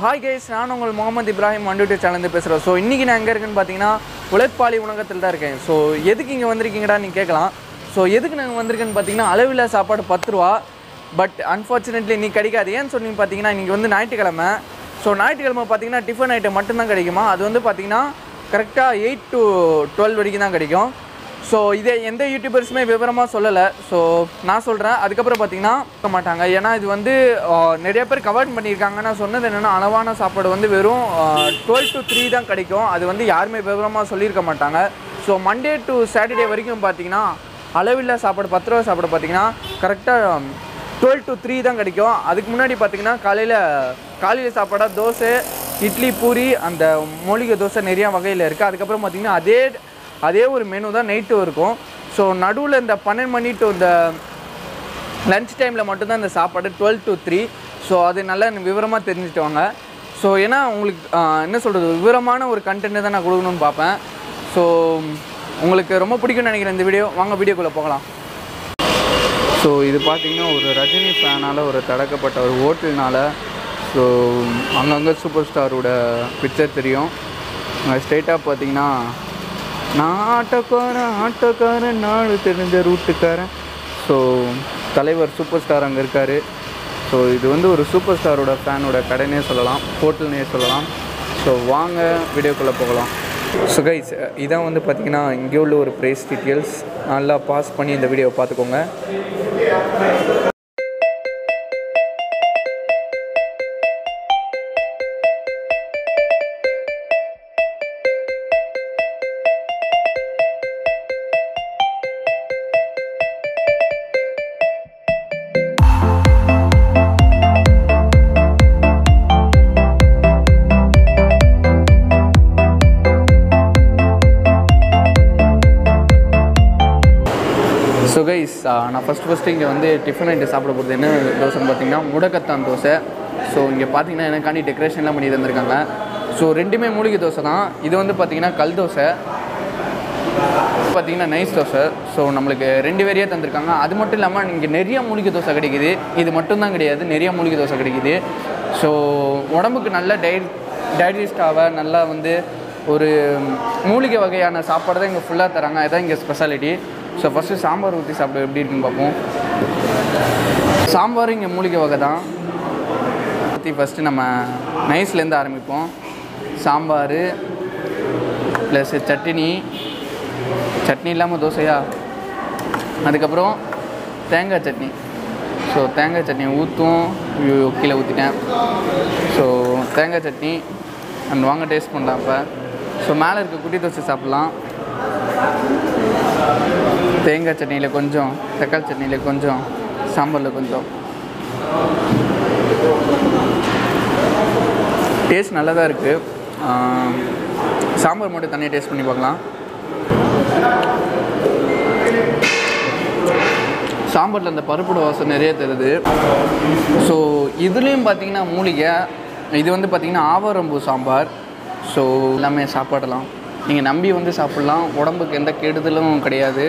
hi guys நான் உங்கள் முகமது இப்ராஹிம் மண்டுட்டு சேனல் பேசுகிறேன் ஸோ இன்றைக்கி நான் எங்கே இருக்கேன்னு பார்த்தீங்கன்னா உழைப்பாளி உணவகத்தில் தான் இருக்கேன் ஸோ எதுக்கு இங்கே வந்திருக்கீங்கடா நீங்கள் கேட்கலாம் ஸோ எதுக்கு நாங்கள் வந்திருக்கேன்னு பார்த்தீங்கன்னா அளவில்லா சாப்பாடு பத்து ரூபா பட் அன்ஃபார்ச்சுனேட்லி நீ கிடைக்காது ஏன்னு சொன்னீங்க பார்த்தீங்கன்னா இன்றைக்கி வந்து ஞாயிற்றுக்கிழமை ஸோ ஞாயிற்றுக்கிழமை பார்த்தீங்கன்னா டிஃபன் ஐட்டம் மட்டும்தான் கிடைக்குமா அது வந்து பார்த்தீங்கன்னா கரெக்டாக எயிட் டு டுவெல் வரைக்கும் தான் கிடைக்கும் ஸோ இதை எந்த யூடியூபர்ஸுமே விவரமாக சொல்லலை ஸோ நான் சொல்கிறேன் அதுக்கப்புறம் பார்த்தீங்கன்னா இருக்க மாட்டாங்க ஏன்னா இது வந்து ஆஹ், நிறைய பேர் கவர் பண்ணியிருக்காங்க நான் சொன்னது என்னென்னா அளவான சாப்பாடு வந்து வெறும் டுவெல் டு த்ரீ தான் கிடைக்கும் அது வந்து யாருமே விவரமாக சொல்லியிருக்க மாட்டாங்க ஸோ மண்டே டு சாட்டர்டே வரைக்கும் பார்த்தீங்கன்னா அளவில்லா சாப்பாடு பத்து ரூபா சாப்பாடு பார்த்தீங்கன்னா கரெக்டாக டுவெல் டு த்ரீ தான் கிடைக்கும் அதுக்கு முன்னாடி பார்த்தீங்கன்னா காலையில் காலையில் சாப்பாடாக தோசை இட்லி பூரி அந்த மூலிகை தோசை நிறையா வகையில் இருக்குது அதுக்கப்புறம் பார்த்தீங்கன்னா அதே அதே ஒரு மெனு தான் நைட்டும் இருக்கும் ஸோ நடுவில் இந்த பன்னெண்டு மணி டு இந்த லஞ்ச் டைமில் மட்டும்தான் இந்த சாப்பாடு டுவெல் டு த்ரீ ஸோ அது நல்லா விவரமாக தெரிஞ்சுட்டு வாங்க ஸோ ஏன்னா உங்களுக்கு ஆஹ், என்ன சொல்கிறது விவரமான ஒரு கண்டென்ட் தான் நான் கொடுக்கணும்னு பார்ப்பேன் ஸோ உங்களுக்கு ரொம்ப பிடிக்கும்னு நினைக்கிறேன் இந்த வீடியோ வாங்க வீடியோக்குள்ளே போகலாம் ஸோ இது பார்த்தீங்கன்னா ஒரு ரஜினி ஃபேனால் ஒரு தடக்கப்பட்ட ஒரு ஹோட்டல்னால ஸோ அங்கங்கே சூப்பர் ஸ்டாரோட பிக்சர் தெரியும் அங்கே ஸ்ட்ரெயிட்டாக பார்த்தீங்கன்னா நான் ஆட்டோக்காரன் ஆட்டோக்காரன் நாடு தெரிஞ்ச ரூட்டுக்காரன் ஸோ தலைவர் சூப்பர் ஸ்டார் அங்கே இருக்கார் ஸோ இது வந்து ஒரு சூப்பர் ஸ்டாரோட ஃபேனோட கடைனே சொல்லலாம் ஹோட்டல்னே சொல்லலாம் ஸோ வாங்க வீடியோக்குள்ளே போகலாம் ஸோ கைஸ் இதான் வந்து பார்த்தீங்கன்னா இங்கே உள்ள ஒரு ப்ரைஸ் டீட்டெயில்ஸ் நல்லா பாஸ் பண்ணி இந்த வீடியோவை பார்த்துக்கோங்க ஸோ கைஸ் நான் ஃபஸ்ட் ஃபஸ்ட்டு இங்கே வந்து டிஃபன் ஐட்டம் சாப்பிட போகிறது என்ன தோசைன்னு பார்த்தீங்கன்னா முடக்கத்தான் தோசை ஸோ இங்கே பார்த்தீங்கன்னா எனக்காண்டி டெக்கரேஷன்லாம் பண்ணி தந்திருக்காங்க ஸோ ரெண்டுமே மூலிகை தோசை தான் இது வந்து பார்த்தீங்கன்னா கல் தோசை பார்த்தீங்கன்னா நைஸ் தோசை ஸோ நம்மளுக்கு ரெண்டு வேறையாக தந்திருக்காங்க அது மட்டும் இல்லாமல் இங்கே நிறைய மூலிகை தோசை கிடைக்குது இது மட்டும்தான் கிடையாது நிறைய மூலிகை தோசை கிடைக்குது ஸோ உடம்புக்கு நல்ல டை டைஜஸ்ட் ஆக நல்லா வந்து ஒரு மூலிகை வகையான சாப்பாடு தான் இங்கே ஃபுல்லாக தராங்க அதுதான் இங்கே ஸ்பெஷாலிட்டி ஸோ ஃபஸ்ட்டு சாம்பார் ஊற்றி சாப்பிட எப்படி இருக்குன்னு பார்ப்போம் சாம்பார் இங்கே மூலிகை வகை தான் ஊற்றி ஃபஸ்ட்டு நம்ம நைஸ்லேருந்து ஆரம்பிப்போம் சாம்பார் ப்ளஸ் சட்னி சட்னி இல்லாமல் தோசையா அதுக்கப்புறம் தேங்காய் சட்னி ஸோ தேங்காய் சட்னி ஊற்றும் கீழே ஊற்றிட்டேன் ஸோ தேங்காய் சட்னி அண்ட் வாங்க டேஸ்ட் பண்ணலாம் இப்போ ஸோ மேலே இருக்க குட்டி தோசை சாப்பிட்லாம் தேங்காய் சட்னியில் கொஞ்சம் தக்காளி சட்னியில் கொஞ்சம் சாம்பாரில் கொஞ்சம் டேஸ்ட் நல்லா தான் இருக்குது சாம்பார் மட்டும் தனியாக டேஸ்ட் பண்ணி பார்க்கலாம் சாம்பாரில் அந்த பருப்போட வாசம் நிறைய தருது ஸோ இதுலேயும் பார்த்தீங்கன்னா மூலிகை இது வந்து பார்த்தீங்கன்னா ஆவாரம்பூ சாம்பார் ஸோ எல்லாமே சாப்பாடலாம் நீங்கள் நம்பி வந்து சாப்பிட்லாம் உடம்புக்கு எந்த கெடுதலும் கிடையாது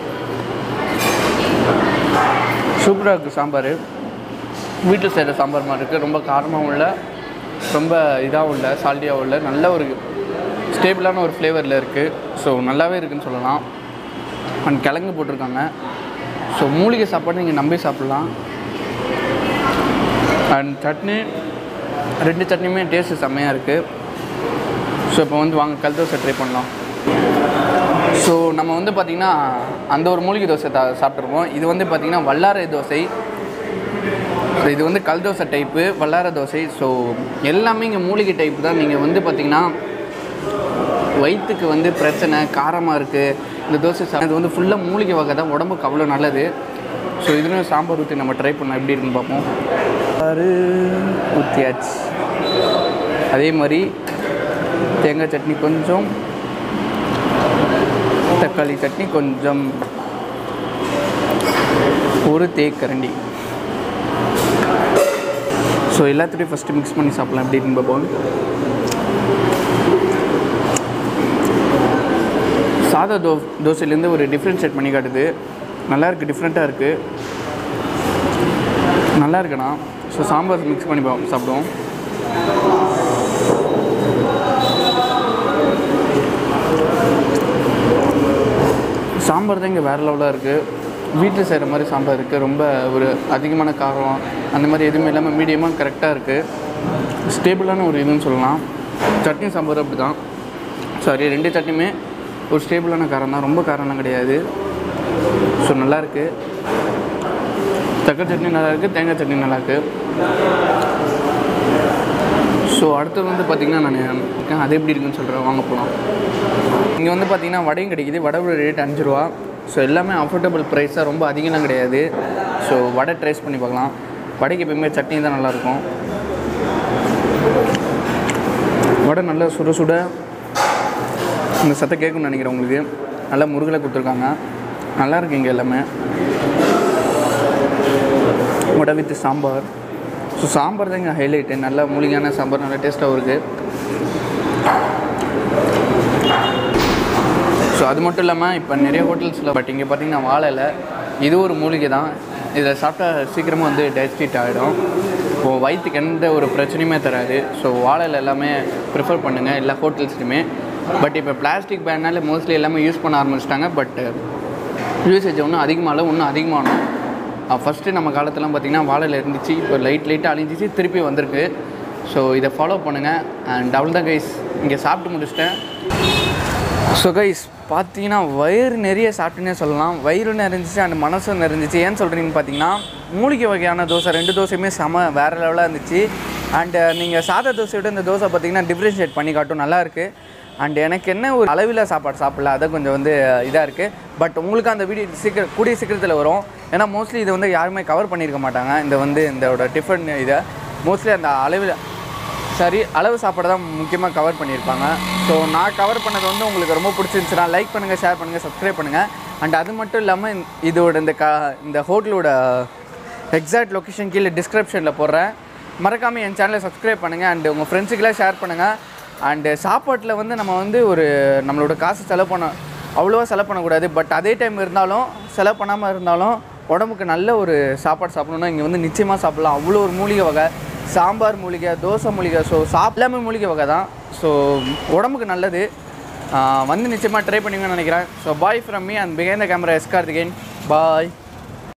சூப்பராக இருக்குது சாம்பார் வீட்டில் செய்கிற சாம்பார் மாதிரி இருக்குது ரொம்ப காரமாகவும் இல்லை ரொம்ப இதாகவும் இல்லை சால்ட்டியாகவும் இல்லை நல்ல ஒரு ஸ்டேபிளான ஒரு ஃப்ளேவரில் இருக்குது ஸோ நல்லாவே இருக்குன்னு சொல்லலாம் அண்ட் கிழங்கு போட்டிருக்காங்க ஸோ மூலிகை சாப்பாடு நீங்கள் நம்பி சாப்பிட்லாம் அண்ட் சட்னி ரெண்டு சட்னியுமே டேஸ்ட்டு செம்மையாக இருக்குது ஸோ இப்போ வந்து வாங்க கல் தோசை ட்ரை பண்ணலாம் ஸோ நம்ம வந்து பார்த்திங்கன்னா அந்த ஒரு மூலிகை தோசை தா சாப்பிட்ருப்போம் இது வந்து பார்த்திங்கன்னா வல்லாரை தோசை ஸோ இது வந்து கல் தோசை டைப்பு வல்லார தோசை ஸோ எல்லாமே இங்கே மூலிகை டைப் தான் நீங்கள் வந்து பார்த்திங்கன்னா வயிற்றுக்கு வந்து பிரச்சனை காரமாக இருக்குது இந்த தோசை சா இது வந்து ஃபுல்லாக மூலிகை வகை தான் உடம்புக்கு அவ்வளோ நல்லது ஸோ இதுலேயும் சாம்பார் ஊற்றி நம்ம ட்ரை பண்ணலாம் எப்படி இருக்குன்னு பார்ப்போம் சாம்பார் ஊற்றியாச்சு அதே மாதிரி தேங்காய் சட்னி கொஞ்சம் தக்காளி சட்னி கொஞ்சம் ஒரு தேக்கரண்டி ஸோ எல்லாத்துலேயும் ஃபஸ்ட்டு மிக்ஸ் பண்ணி சாப்பிட்லாம் எப்படி இருக்குன்னு பார்ப்போம் சாதா தோ தோசையிலேருந்து ஒரு டிஃப்ரென்ஷியேட் பண்ணி காட்டுது நல்லா இருக்குது டிஃப்ரெண்ட்டாக இருக்குது நல்லா இருக்குண்ணா ஸோ சாம்பார் மிக்ஸ் பண்ணி பா- சாப்பிடுவோம் சாம்பார் தான் இங்கே வேறு லெவலாக இருக்குது வீட்டில் செய்கிற மாதிரி சாம்பார் இருக்குது ரொம்ப ஒரு அதிகமான காரம் அந்த மாதிரி எதுவுமே இல்லாமல் மீடியமாக கரெக்டாக இருக்குது ஸ்டேபிளான ஒரு இதுன்னு சொல்லலாம் சட்னி சாம்பார் அப்படி தான் சாரி ரெண்டு சட்னியுமே ஒரு ஸ்டேபிளான காரம் தான் ரொம்ப காரம்லாம் கிடையாது ஸோ நல்லாயிருக்கு தக்காளி சட்னி நல்லா இருக்குது தேங்காய் சட்னி நல்லா இருக்குது ஸோ அடுத்தது வந்து பார்த்திங்கன்னா நான் அது எப்படி இருக்குன்னு சொல்கிறேன் வாங்க போகலாம் இங்கே வந்து பார்த்திங்கன்னா வடையும் கிடைக்குது வடையோட ரேட் அஞ்சு ரூபா ஸோ எல்லாமே அஃபோர்டபுள் ப்ரைஸாக ரொம்ப அதிகம்லாம் கிடையாது ஸோ வடை ட்ரேஸ் பண்ணி பார்க்கலாம் வடைக்கு எப்பயுமே சட்னி தான் நல்லாயிருக்கும் வடை நல்லா சுட சுட இந்த சத்தை கேட்கும்னு நினைக்கிறேன் உங்களுக்கு நல்லா முருகலை கொடுத்துருக்காங்க நல்லா இருக்கு இங்கே எல்லாமே வடை வித் சாம்பார் ஸோ சாம்பார் தான் இங்கே ஹைலைட்டு நல்ல மூலிகையான சாம்பார் நல்லா டேஸ்ட்டாகவும் இருக்குது ஸோ அது மட்டும் இல்லாமல் இப்போ நிறைய ஹோட்டல்ஸில் பட் இங்கே பார்த்தீங்கன்னா வாழை இலை இது ஒரு மூலிகை தான் இதில் சாப்பிட்டா சீக்கிரமாக வந்து டைஜஸ்ட் ஆகிடும் இப்போது வயிற்றுக்கு எந்த ஒரு பிரச்சனையுமே தராது ஸோ வாழை இலை எல்லாமே ப்ரிஃபர் பண்ணுங்கள் எல்லா ஹோட்டல்ஸ்லையுமே பட் இப்போ பிளாஸ்டிக் பேனால மோஸ்ட்லி எல்லாமே யூஸ் பண்ண ஆரம்பிச்சிட்டாங்க பட் யூசேஜ் ஒன்றும் அதிகமாக இன்னும் அதிகமாகணும் ஃபஸ்ட்டு நம்ம காலத்துலாம் பார்த்திங்கன்னா வாழையில் இருந்துச்சு இப்போ லைட் லைட்டாக அழிஞ்சிச்சு திருப்பி வந்திருக்கு ஸோ இதை ஃபாலோ பண்ணுங்கள் அண்ட் அவ்வளோ தான் கைஸ் இங்கே சாப்பிட்டு முடிச்சிட்டேன் ஸோ கைஸ் பார்த்தீங்கன்னா வயிறு நிறைய சாப்பிட்டுனே சொல்லலாம் வயிறு நிறைஞ்சிச்சு அண்ட் மனசும் நிறைஞ்சிச்சு ஏன்னு சொல்கிறீங்கன்னு பார்த்தீங்கன்னா மூலிகை வகையான தோசை ரெண்டு தோசையுமே செம வேறு லெவலாக இருந்துச்சு அண்டு நீங்கள் சாதா தோசையை விட இந்த தோசை பார்த்தீங்கன்னா டிஃப்ரென்ஷியேட் பண்ணி காட்டும் நல்லா இருக்குது அண்ட் எனக்கு என்ன ஒரு அளவில் சாப்பாடு சாப்பிடல அதை கொஞ்சம் வந்து இதாக இருக்குது பட் உங்களுக்கு அந்த வீடியோ சீக்கிரம் கூடிய சீக்கிரத்தில் வரும் ஏன்னா மோஸ்ட்லி இதை வந்து யாருமே கவர் பண்ணியிருக்க மாட்டாங்க இந்த வந்து இதோட டிஃபன் இதை மோஸ்ட்லி அந்த அளவில் சரி அளவு சாப்பாடு தான் முக்கியமாக கவர் பண்ணியிருப்பாங்க ஸோ நான் கவர் பண்ணது வந்து உங்களுக்கு ரொம்ப பிடிச்சிருந்துச்சுன்னா லைக் பண்ணுங்கள் ஷேர் பண்ணுங்கள் சப்ஸ்கிரைப் பண்ணுங்கள் அண்ட் அது மட்டும் இல்லாமல் இதோட இந்த க இந்த ஹோட்டலோட எக்ஸாக்ட் லொக்கேஷன் கீழே டிஸ்கிரிப்ஷனில் போடுறேன் மறக்காமல் என் சேனலை சப்ஸ்கிரைப் பண்ணுங்கள் அண்ட் உங்கள் ஃப்ரெண்ட்ஸுக்கெல்லாம் ஷேர் பண்ணுங்கள் அண்டு சாப்பாட்டில் வந்து நம்ம வந்து ஒரு நம்மளோட காசு செலவு பண்ண அவ்வளோவா செலவு பண்ணக்கூடாது பட் அதே டைம் இருந்தாலும் செலவு பண்ணாமல் இருந்தாலும் உடம்புக்கு நல்ல ஒரு சாப்பாடு சாப்பிடணும்னா இங்கே வந்து நிச்சயமாக சாப்பிடலாம் அவ்வளோ ஒரு மூலிகை வகை சாம்பார் மூலிகை தோசை மூலிகை ஸோ சாப் எல்லாமே மூலிகை வகை தான் ஸோ உடம்புக்கு நல்லது ஆஹ் வந்து நிச்சயமாக ட்ரை பண்ணுவீங்கன்னு நினைக்கிறேன் so bye from me and பிகைன் the camera S Karthikeyan bye